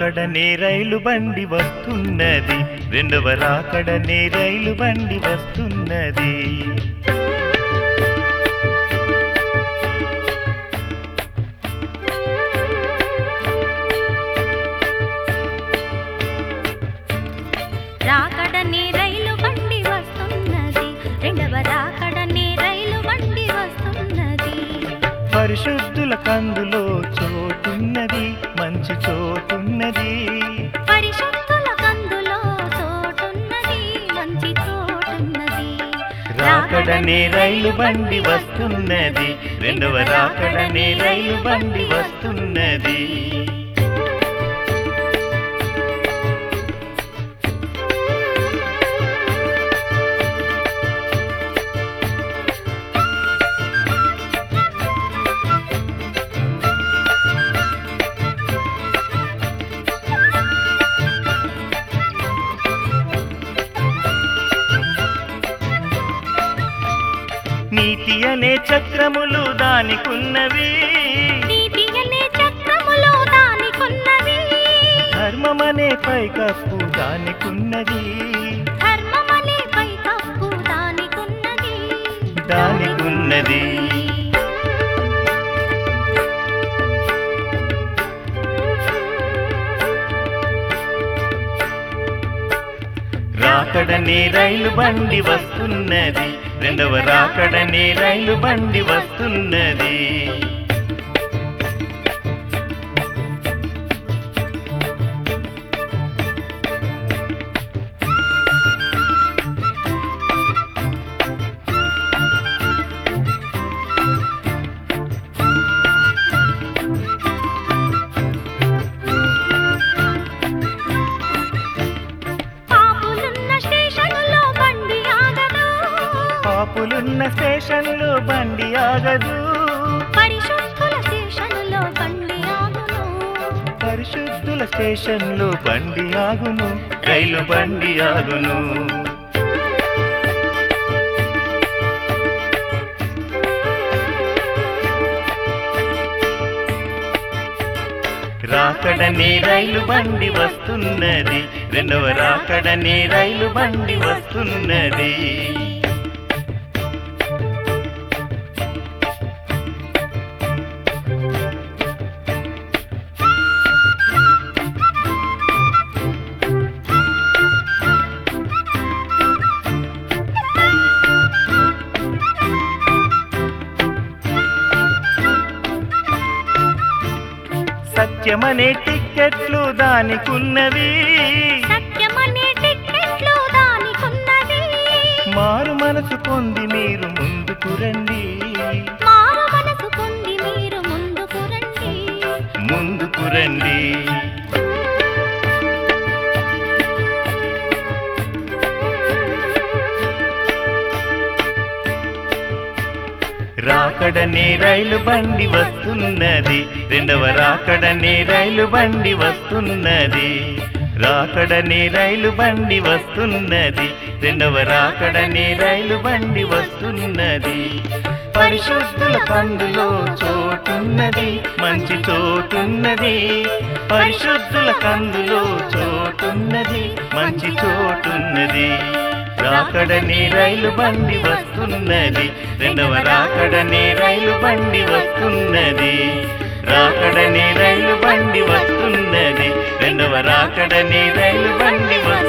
రాకడనే రైలు బండి వస్తున్నది రెండవ రాకడనే రైలు బండి వస్తున్నది రాకడనే రైలు బండి వస్తున్నది రెండవ రాకడనే రైలు బండి వస్తున్నది పరిశుద్ధుల కందులో చోటున్నది మంచి చోటున్నది పరిశుద్ధుల కందులో చోటున్నది మంచి చోటున్నది రాకడనే రైలు బండి వస్తున్నది రెండవ రాకడనే రైలు బండి వస్తున్నది నీతి అనే చక్రములు దానికున్నవి నీతి అనే చక్రములో దానికున్నది ధర్మమనే పైకప్పు దానికున్నది ధర్మమనే పైకప్పు దానికున్నది దానికున్నది రాకడనే రైలు బండి వస్తున్నది రెండవ రాకడనే రైలు బండి వస్తున్నది పాపులున్న స్టేషనులో బండి ఆగదు పాపులున్న స్టేషన్లో బండి ఆగదు పరిశుద్ధుల స్టేషనులో బండి ఆగును పరిశుద్ధుల స్టేషన్లో బండి ఆగును రైలు బండి ఆగును రాకడనే రైలు బండి వస్తున్నది రెండవ రాకడనే రైలు బండి వస్తున్నది సత్యమనే టిక్కెట్లు దానికున్నవి సత్యమనే టిక్కెట్లు దానికున్నది మారు మనసు పొంది మీరు ముందుకు రండి మారు మనసు పొంది మీరు ముందుకు రండి ముందుకు రండి రాకడనే రైలు బండి వస్తున్నది రెండవ రాకడనే రైలు బండి వస్తున్నది రాకడనే రైలు బండి వస్తున్నది రెండవ రాకడనే రైలు బండి వస్తున్నది పరిశుద్ధుల కందులో చోటున్నది మంచి చోటున్నది పరిశుద్ధుల కందులో చోటున్నది మంచి చోటున్నది రాకడనే రైలు బండి వస్తున్నది రెండవ రాకడనే రైలు బండి వస్తున్నది రాకడనే రైలు బండి వస్తున్నది రెండవ రాకడనే రైలు బండి వస్తున్నది